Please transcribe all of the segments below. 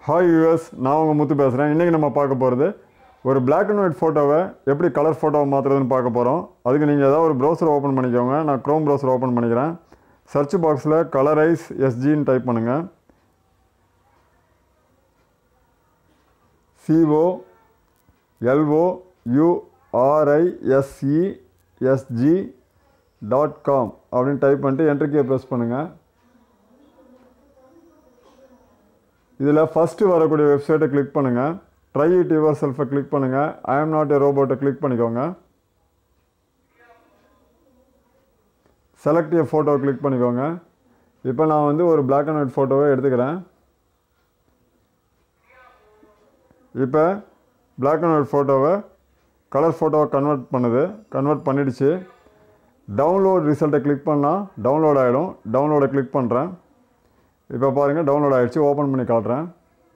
hi US நான் உங்கள் முத்து பேசுகிறேன் இன்றைக்கி நம்ம பார்க்க போகிறது ஒரு Black அண்ட் ஒயிட் ஃபோட்டோவை எப்படி கலர் ஃபோட்டோவை மாற்றுறதுன்னு பார்க்க போகிறோம் அதுக்கு நீங்கள் ஏதாவது ஒரு ப்ரௌசர் ஓப்பன் பண்ணிக்கோங்க நான் க்ரோம் ப்ரௌசர் ஓப்பன் பண்ணிக்கிறேன் சர்ச் பாக்ஸில் கலரைஸ் எஸ்ஜின்னு டைப் பண்ணுங்கள் C O L O U R I S E S G dot com அப்படின்னு டைப் பண்ணிட்டு என்ட்ரு கீயை ப்ரெஸ் பண்ணுங்கள் இதில் ஃபஸ்ட்டு வரக்கூடிய வெப்சைட்டை கிளிக் பண்ணுங்கள் ட்ரை இட் யுவர் செல்ஃபை கிளிக் பண்ணுங்கள் ஐ ஆம் நாட் எ ரோபோட்டை கிளிக் பண்ணிக்கோங்க செலக்ட் எ ஃபோட்டோ கிளிக் பண்ணிக்கோங்க இப்போ நான் வந்து ஒரு Black அண்ட் ஒயிட் ஃபோட்டோவை எடுத்துக்கிறேன் இப்போ Black அண்ட் ஒயிட் ஃபோட்டோவை கலர் ஃபோட்டோவை கன்வெர்ட் பண்ணுது கன்வெர்ட் பண்ணிடுச்சு டவுன்லோட் ரிசல்ட்டை கிளிக் பண்ணால் டவுன்லோட் ஆகிடும் டவுன்லோடை கிளிக் பண்ணுறேன் இப்போ பாருங்கள் டவுன்லோட் ஆகிடுச்சு ஓப்பன் பண்ணி காட்டுறேன்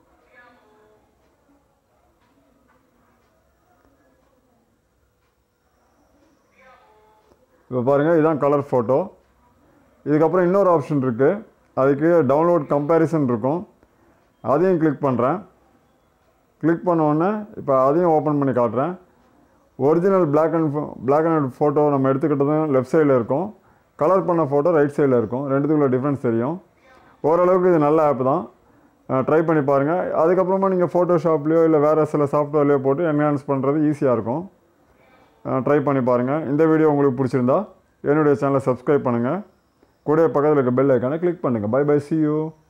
இப்போ பாருங்கள் இதுதான் கலர் ஃபோட்டோ இதுக்கப்புறம் இன்னொரு ஆப்ஷன் இருக்குது அதுக்கு டவுன்லோட் கம்பேரிசன் இருக்கும் அதையும் கிளிக் பண்ணுறேன் கிளிக் பண்ண உடனே இப்போ அதையும் ஓப்பன் பண்ணி காட்டுறேன் original Black and Black and white photo நம்ம எடுத்துக்கிட்டதும் லெஃப்ட் சைடில் இருக்கும் கலர் பண்ண ஃபோட்டோ ரைட் சைடில் இருக்கும் ரெண்டுத்துக்குள்ள டிஃப்ரென்ஸ் தெரியும் ஓரளவுக்கு இது நல்ல ஆப் தான் ட்ரை பண்ணி பாருங்கள் அதுக்கப்புறமா நீங்கள் ஃபோட்டோஷாப்லேயோ இல்லை வேறு சில சாஃப்ட்வேர்லேயோ போட்டு என்ஹான்ஸ் பண்ணுறது ஈஸியாக இருக்கும் ட்ரை பண்ணி பாருங்கள் இந்த வீடியோ உங்களுக்கு பிடிச்சிருந்தா என்னுடைய சேனலை சப்ஸ்கிரைப் பண்ணுங்கள் கூட பக்கத்தில் இருக்க பெல் ஐக்கானை கிளிக் பண்ணுங்கள் பை பை சி யூ